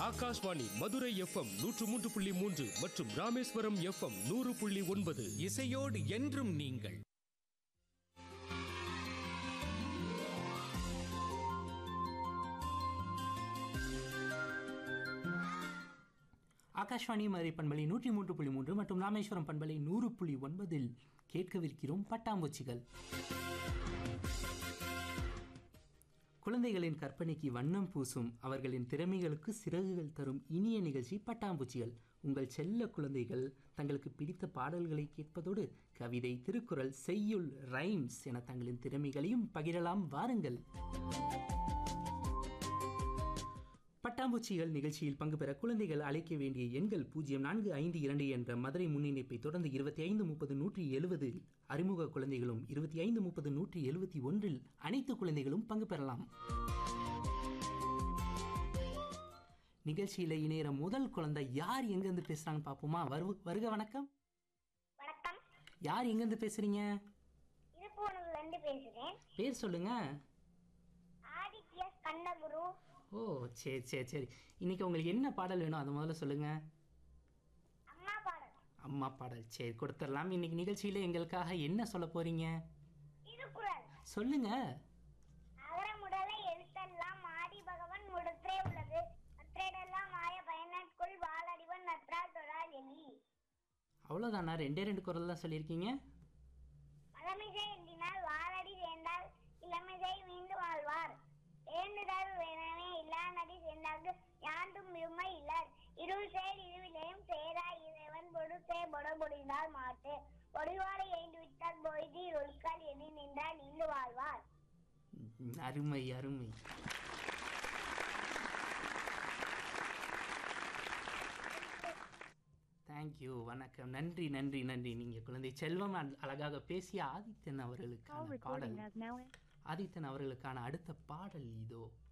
Akashvani Madurai FM நூற்று மூன்று புள்ளி மூன்று மற்றும் ராமேஸ்வரம் எஃப்எம் நூறு புள்ளி ஒன்பது இசையோடு என்றும் நீங்கள் ஆகாஷ்வாணி மதுரை பண்பலை நூற்றி மூன்று புள்ளி மூன்று மற்றும் ராமேஸ்வரம் பண்பலை நூறு புள்ளி ஒன்பதில் கேட்கவிருக்கிறோம் பட்டாம்பூச்சிகள் குழந்தைகளின் கற்பனைக்கு வண்ணம் பூசும் அவர்களின் திறமைகளுக்கு சிறகுகள் தரும் இனிய நிகழ்ச்சி பட்டாம்பூச்சிகள் உங்கள் செல்ல குழந்தைகள் தங்களுக்கு பிடித்த பாடல்களை கேட்பதோடு கவிதை திருக்குறள் செய்யுள் ரைம்ஸ் என தங்களின் திறமைகளையும் பகிரலாம் வாருங்கள் பட்டாம்பூச்சிகள் நிகழ்ச்சியில் பங்கு பெற குழந்தைகள் அழைக்க வேண்டிய எண்கள் பூஜ்ஜியம் நான்கு ஐந்து இரண்டு என்ற மதுரை முன்னிணைப்பை தொடர்ந்து இருபத்தி ஐந்து முப்பது நூற்றி எழுபது அறிமுக குழந்தைகளும் இருபத்தி ஐந்து முப்பது நூற்றி எழுபத்தி ஒன்றில் அனைத்து குழந்தைகளும் பங்கு பெறலாம் நிகழ்ச்சியில இணையிற முதல் குழந்தை யார் எங்கேருந்து பேசுறாங்கன்னு பார்ப்போமா வருக வருக வணக்கம் வணக்கம் யார் எங்கேருந்து பேசுறீங்க திருப்பூர்ல இருந்து பேசுறேன் பேர் சொல்லுங்க ஆதித்ய கண்ணகுரு ஓ சரி சரி சரி இன்னைக்கு உங்களுக்கு என்ன பாடல் வேணும் அதை முதல்ல சொல்லுங்க அம்மா பாடல் அம்மா பாடல் சரி கொடுத்துடலாம் இன்னைக்கு நிகழ்ச்சியில எங்களுக்காக என்ன சொல்ல போறீங்க திருக்குறள் சொல்லுங்க அகரமுடலை எழுத்தெல்லாம் ஆதி பகவன் முடற்றே உள்ளது அற்றேடெல்லாம் மாய பயனற்குள் வாழடிவன் நற்றால் தொழால் எலி அவ்வளோதானா ரெண்டே ரெண்டு குரல் தான் சொல்லியிருக்கீங்க பழமிசை எண்ணினால் வாழடி சேர்ந்தால் இளமிசை மீண்டு வாழ்வார் வேண்டுதல் வேணவே இல்லா நடி சேர்ந்தார்க்கு யாண்டும் இருமை இல்லார் இருள் சேர் இருவிலையும் சேரா இறைவன் பொடுசே பொடபொடிந்தால் மாட்டு பொடிவாரை எய்ந்து விட்டால் பொய்தி ஒழுக்கால் எதி நின்றால் நீண்டு வாழ்வார் ம், அருமை அருமை தேங்க்யூ வணக்கம் நன்றி நன்றி நன்றி நீங்க குழந்தை செல்வம் அழ- அழகாக பேசிய ஆதித்தன் அவர்களுக்கான பாடல் ஆதித்தன் அவர்களுக்கான அடுத்த பாடல் இதோ